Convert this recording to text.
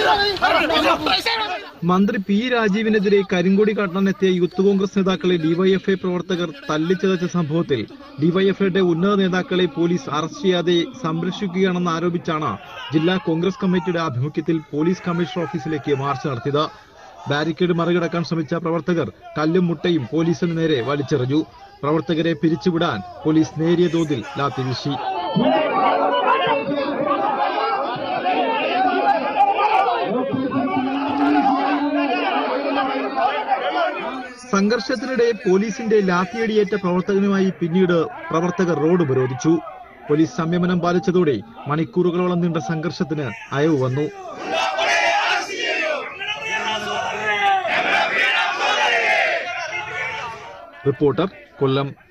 മന്ത്രി പി രാജീവിനെതിരെ കരിങ്കൊടി കാട്ടാനെത്തിയ യൂത്ത് കോൺഗ്രസ് നേതാക്കളെ ഡിവൈഎഫ്ഐ പ്രവർത്തകർ തല്ലിച്ചതച്ച സംഭവത്തിൽ ഡിവൈഎഫ്ഐയുടെ ഉന്നത നേതാക്കളെ പോലീസ് അറസ്റ്റ് ചെയ്യാതെ സംരക്ഷിക്കുകയാണെന്ന് ആരോപിച്ചാണ് ജില്ലാ കോൺഗ്രസ് കമ്മിറ്റിയുടെ ആഭിമുഖ്യത്തിൽ പോലീസ് കമ്മീഷണർ ഓഫീസിലേക്ക് മാർച്ച് നടത്തിയത് ബാരിക്കേഡ് മറികടക്കാൻ ശ്രമിച്ച പ്രവർത്തകർ കല്ലും മുട്ടയും പോലീസിന് നേരെ വലിച്ചെറിഞ്ഞു പ്രവർത്തകരെ പിരിച്ചുവിടാൻ പോലീസ് നേരിയ തോതിൽ ലാത്തി വീശി സംഘർഷത്തിനിടെ പോലീസിന്റെ ലാത്തിയടിയേറ്റ പ്രവർത്തകനുമായി പിന്നീട് പ്രവർത്തകർ റോഡ് ഉപരോധിച്ചു പോലീസ് സംയമനം പാലിച്ചതോടെ മണിക്കൂറുകളോളം നീണ്ട സംഘർഷത്തിന് അയവ് വന്നു റിപ്പോർട്ടർ കൊല്ലം